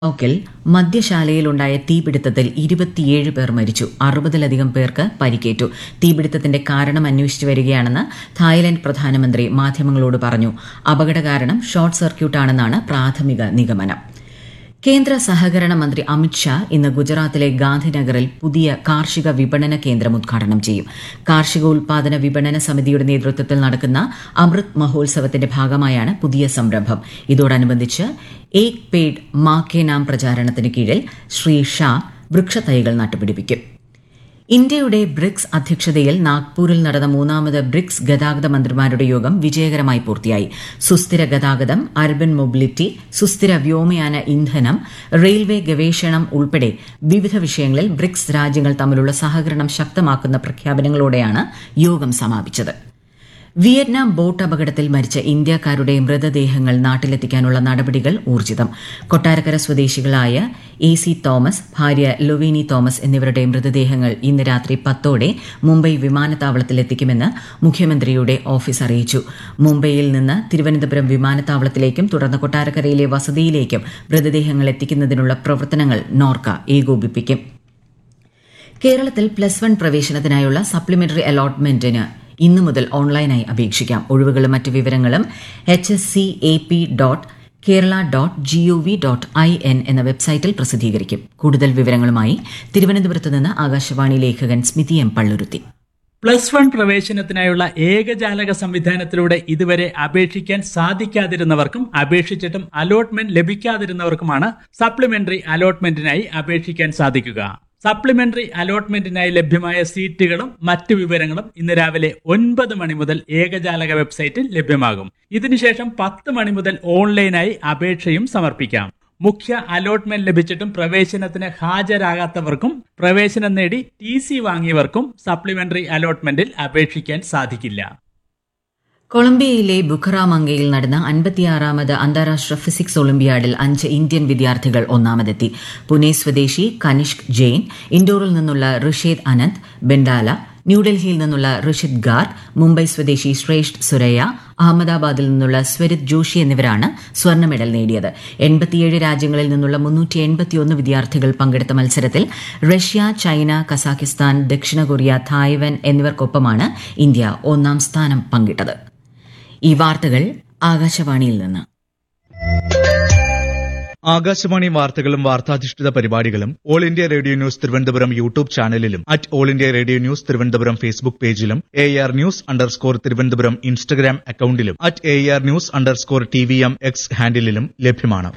ോക്കിൽ മദ്യശാലയിലുണ്ടായ തീപിടുത്തത്തിൽ ഇരുപത്തിയേഴ് പേർ മരിച്ചു അറുപതിലധികം പേർക്ക് പരിക്കേറ്റു തീപിടുത്തത്തിന്റെ കാരണം അന്വേഷിച്ചു വരികയാണെന്ന് തായ്ലൻഡ് പ്രധാനമന്ത്രി മാധ്യമങ്ങളോട് പറഞ്ഞു അപകട കാരണം ഷോർട്ട് സർക്യൂട്ടാണെന്നാണ് പ്രാഥമിക നിഗമനം കേന്ദ്ര സഹകരണ മന്ത്രി അമിത്ഷാ ഇന്ന് ഗുജറാത്തിലെ ഗാന്ധിനഗറിൽ പുതിയ കാർഷിക വിപണന കേന്ദ്രം ഉദ്ഘാടനം ചെയ്യും കാർഷിക ഉൽപാദന വിപണന സമിതിയുടെ നേതൃത്വത്തിൽ നടക്കുന്ന അമൃത് മഹോത്സവത്തിന്റെ ഭാഗമായാണ് പുതിയ സംരംഭം ഇതോടനുബന്ധിച്ച് ഏക് പേഡ് മാ കെ നാം പ്രചാരണത്തിന് കീഴിൽ ശ്രീ ഷാ വൃക്ഷത്തൈകൾ നട്ടുപിടിപ്പിക്കും ഇന്ത്യയുടെ ബ്രിക്സ് അധ്യക്ഷതയിൽ നാഗ്പൂരിൽ നടന്ന മൂന്നാമത് ബ്രിക്സ് ഗതാഗത മന്ത്രിമാരുടെ യോഗം വിജയകരമായി പൂർത്തിയായി സുസ്ഥിര ഗതാഗതം അർബൻ മൊബിലിറ്റി സുസ്ഥിര വ്യോമയാന ഇന്ധനം റെയിൽവേ ഗവേഷണം ഉൾപ്പെടെ വിവിധ വിഷയങ്ങളിൽ ബ്രിക്സ് രാജ്യങ്ങൾ തമ്മിലുള്ള സഹകരണം ശക്തമാക്കുന്ന പ്രഖ്യാപനങ്ങളോടെയാണ് യോഗം സമാപിച്ചത് വിയറ്റ്നാം ബോട്ട് അപകടത്തിൽ മരിച്ച ഇന്ത്യക്കാരുടെ മൃതദേഹങ്ങൾ നാട്ടിലെത്തിക്കാനുള്ള നടപടികൾ ഊർജിതം കൊട്ടാരക്കര സ്വദേശികളായ എ സി തോമസ് ഭാര്യ ലൊവീനി തോമസ് എന്നിവരുടെ മൃതദേഹങ്ങൾ ഇന്ന് രാത്രി പത്തോടെ മുംബൈ വിമാനത്താവളത്തിലെത്തിക്കുമെന്ന് മുഖ്യമന്ത്രിയുടെ ഓഫീസ് അറിയിച്ചു മുംബൈയിൽ നിന്ന് തിരുവനന്തപുരം വിമാനത്താവളത്തിലേക്കും തുടർന്ന് കൊട്ടാരക്കരയിലെ വസതിയിലേക്കും മൃതദേഹങ്ങൾ എത്തിക്കുന്നതിനുള്ള പ്രവർത്തനങ്ങൾ നോർക്ക ഏകോപിപ്പിക്കും കേരളത്തിൽ പ്ലസ് വൺ പ്രവേശനത്തിനായുള്ള സപ്ലിമെന്ററി അലോട്ട്മെന്റിന് ഇന്നു മുതൽ ഓൺലൈനായി അപേക്ഷിക്കാം ഒഴിവുകളും മറ്റ് വിവരങ്ങളും H S C A P dot Kerala dot G O V dot I N എന്ന വെബ്സൈറ്റിൽ പ്രസിദ്ധീകരിക്കും കൂടുതൽ വിവരങ്ങളുമായി തിരുവനന്തപുരത്ത് നിന്ന് ആകാശവാണി ലേഖകൻ Smithi M Palluruthy plus one പ്രവേശനത്തിനായുള്ള ഏകജാലക സംവിധാനത്തിലൂടെ ഇതുവരെ അപേക്ഷിക്കാൻ സാധിക്കാതിരുന്നവർക്കും അപേക്ഷിച്ചിട്ടും അലോട്ട്മെന്റ് ലഭിക്കാതിരുന്നവർക്കുമാണ് സപ്ലിമെന്ററി അലോട്ട്മെന്റിനായി അപേക്ഷിക്കാൻ സാധിക്കുക സപ്ലിമെന്ററി അലോട്ട്മെന്റിനായി ലഭ്യമായ സീറ്റുകളും മറ്റു വിവരങ്ങളും ഇന്ന് രാവിലെ ഒൻപത് മണി മുതൽ ഏകജാലക വെബ്സൈറ്റിൽ ലഭ്യമാകും ഇതിനുശേഷം പത്ത് മണി മുതൽ ഓൺലൈനായി അപേക്ഷയും സമർപ്പിക്കാം മുഖ്യ അലോട്ട്മെന്റ് ലഭിച്ചിട്ടും പ്രവേശനത്തിന് ഹാജരാകാത്തവർക്കും പ്രവേശനം നേടി ടി സി വാങ്ങിയവർക്കും സപ്ലിമെന്ററി അലോട്ട്മെന്റിൽ അപേക്ഷിക്കാൻ സാധിക്കില്ല കൊളംബിയയിലെ ബുഖറാമംഗയിൽ നടന്ന അൻപത്തിയാറാമത് അന്താരാഷ്ട്ര ഫിസിക്സ് ഒളിമ്പ്യാഡിൽ അഞ്ച് ഇന്ത്യൻ വിദ്യാർത്ഥികൾ ഒന്നാമതെത്തി പുനെ സ്വദേശി കനിഷ്ക് ജെയിൻ ഇൻഡോറിൽ നിന്നുള്ള ഋഷേദ് അനന്ത് ബെൻഡാല ന്യൂഡൽഹിയിൽ നിന്നുള്ള ഋഷിത് ഗാർഗ് മുംബൈ സ്വദേശി ശ്രേഷ്ഠ് സുരയ്യ അഹമ്മദാബാദിൽ നിന്നുള്ള സ്വരിത് ജോഷി എന്നിവരാണ് സ്വർണ്ണ മെഡൽ നേടിയത് എൺപത്തിയേഴ് രാജ്യങ്ങളിൽ നിന്നുള്ള മുന്നൂറ്റി എൺപത്തിയൊന്ന് വിദ്യാർത്ഥികൾ പങ്കെടുത്ത മത്സരത്തിൽ റഷ്യ ചൈന കസാഖിസ്ഥാൻ ദക്ഷിണ കൊറിയ തായ്വാൻ എന്നിവർക്കൊപ്പമാണ് ഇന്ത്യ ഒന്നാം സ്ഥാനം പങ്കിട്ടത് ഈ വാർത്തകൾ ആകാശവാണിയിൽ നിന്ന് ആകാശവാണി വാർത്തകളും വാർത്താധിഷ്ഠിത പരിപാടികളും All India Radio News Thiruvananthapuram YouTube ചാനലിലും at All India Radio News Thiruvananthapuram Facebook പേജിലും A R news underscore Thiruvananthapuram Instagram അക്കൌണ്ടിലും at A R news underscore T V M X ഹാൻഡിലും ലഭ്യമാണ്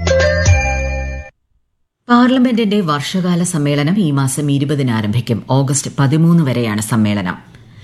പാർലമെന്റിന്റെ വർഷകാല സമ്മേളനം ഈ മാസം ഇരുപതിന് ആരംഭിക്കും ഓഗസ്റ്റ് പതിമൂന്ന് വരെയാണ് സമ്മേളനം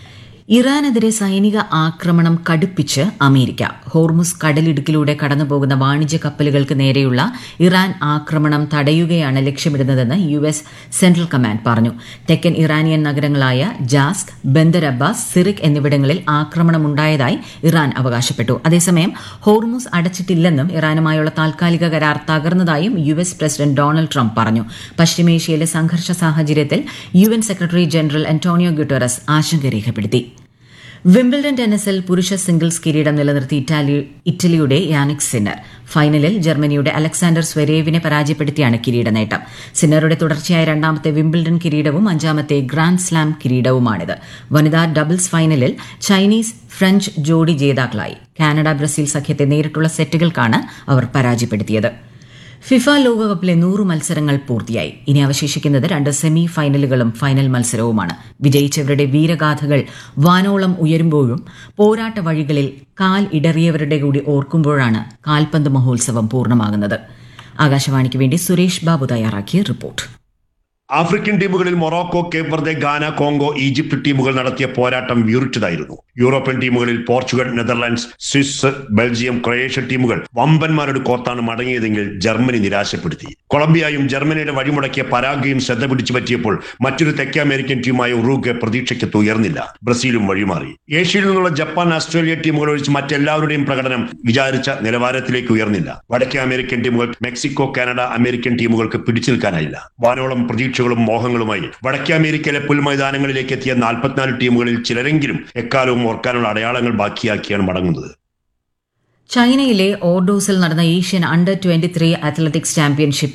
ഇറാനെതിരെ സൈനിക ആക്രമണം കടുപ്പിച്ച് അമേരിക്ക ഹോർമുസ് കടലിടുക്കിലൂടെ കടന്നുപോകുന്ന വാണിജ്യ കപ്പലുകൾക്ക് നേരെയുള്ള ഇറാൻ ആക്രമണം തടയുകയാണ് ലക്ഷ്യമിടുന്നതെന്ന് യു എസ് സെൻട്രൽ കമാൻഡ് പറഞ്ഞു തെക്കൻ ഇറാനിയൻ നഗരങ്ങളായ ജാസ്ക് ബന്ദർ അബ്ബാസ് സിറിക് എന്നിവിടങ്ങളിൽ ആക്രമണമുണ്ടായതായി ഇറാൻ അവകാശപ്പെട്ടു അതേസമയം ഹോർമുസ് അടച്ചിട്ടില്ലെന്നും ഇറാനുമായുള്ള താൽക്കാലിക കരാർ തകർന്നതായും U S president Donald Trump പറഞ്ഞു പശ്ചിമേഷ്യയിലെ സംഘർഷ സാഹചര്യത്തിൽ U N secretary general Antonio Guterres ആശങ്ക രേഖപ്പെടുത്തി വിംബിൾഡൺ ടെന്നീസിൽ പുരുഷ സിംഗിൾസ് കിരീടം നിലനിർത്തി ഇറ്റാലി ഇറ്റലിയുടെ യാനിക് സിന്നർ ഫൈനലിൽ ജർമ്മനിയുടെ അലക്സാണ്ടർ സ്വരേവിനെ പരാജയപ്പെടുത്തിയാണ് കിരീട നേട്ടം സിന്നറുടെ തുടർച്ചയായ രണ്ടാമത്തെ വിംബിൾഡൺ കിരീടവും അഞ്ചാമത്തെ ഗ്രാൻഡ് സ്ലാം കിരീടവുമാണിത് വനിതാ ഡബിൾസ് ഫൈനലിൽ ചൈനീസ് ഫ്രഞ്ച് ജോഡി ജേതാക്കളായി കാനഡ ബ്രസീൽ സഖ്യത്തെ നേരിട്ടുള്ള സെറ്റുകൾക്കാണ് അവർ പരാജയപ്പെടുത്തിയത് ഫിഫ ലോകകപ്പിലെ നൂറ് മത്സരങ്ങൾ പൂർത്തിയായി ഇനി അവശേഷിക്കുന്നത് രണ്ട് സെമി ഫൈനലുകളും ഫൈനൽ മത്സരവുമാണ് വിജയിച്ചവരുടെ വീരഗാഥകൾ വാനോളം ഉയരുമ്പോഴും പോരാട്ട വഴികളിൽ കാൽ ഇടറിയവരുടെ കൂടി ഓർക്കുമ്പോഴാണ് കാൽപന്ത് മഹോത്സവം പൂർണ്ണമാകുന്നത് ആകാശവാണിക്ക് വേണ്ടി സുരേഷ് ബാബു തയ്യാറാക്കിയ റിപ്പോർട്ട് ആഫ്രിക്കൻ ടീമുകളിൽ Morocco Cape Verde Ghana Congo Egypt ടീമുകൾ നടത്തിയ പോരാട്ടം വീറിച്ചതായിരുന്നു യൂറോപ്യൻ ടീമുകളിൽ Portugal Netherlands Swiss Belgium Croatia ടീമുകൾ വമ്പന്മാരുടെ കോർത്താണ് മടങ്ങിയതെങ്കിൽ ജർമ്മനി നിരാശപ്പെടുത്തി കൊളംബിയയും ജർമ്മനിയുടെ വഴിമുടക്കിയ പരാഗയും ശ്രദ്ധ പിടിച്ചു പറ്റിയപ്പോൾ മറ്റൊരു തെക്കേ അമേരിക്കൻ ടീമായ ഉറൂഗെ പ്രതീക്ഷയ്ക്ക് ഉയർന്നില്ല ബ്രസീലും വഴിമാറി ഏഷ്യയിൽ നിന്നുള്ള ജപ്പാൻ ഓസ്ട്രേലിയ ടീമുകൾ ഒഴിച്ച് മറ്റെല്ലാവരുടെയും പ്രകടനം വിചാരിച്ച നിലവാരത്തിലേക്ക് ഉയർന്നില്ല വടക്കേ അമേരിക്കൻ ടീമുകൾ മെക്സിക്കോ കാനഡ അമേരിക്കൻ ടീമുകൾക്ക് പിടിച്ചു നിൽക്കാനായില്ല വാനോളം പ്രതീക്ഷ പ്രതീക്ഷകളും മോഹങ്ങളുമായി വടക്കേ അമേരിക്കയിലെ പുൽമൈതാനങ്ങളിലേക്ക് എത്തിയ നാൽപ്പത്തിനാല് ടീമുകളിൽ ചിലരെങ്കിലും എക്കാലവും ഓർക്കാനുള്ള അടയാളങ്ങൾ ബാക്കിയാക്കിയാണ് മടങ്ങുന്നത് ചൈനയിലെ ഓർഡോസിൽ നടന്ന Asian under twenty three athletics championship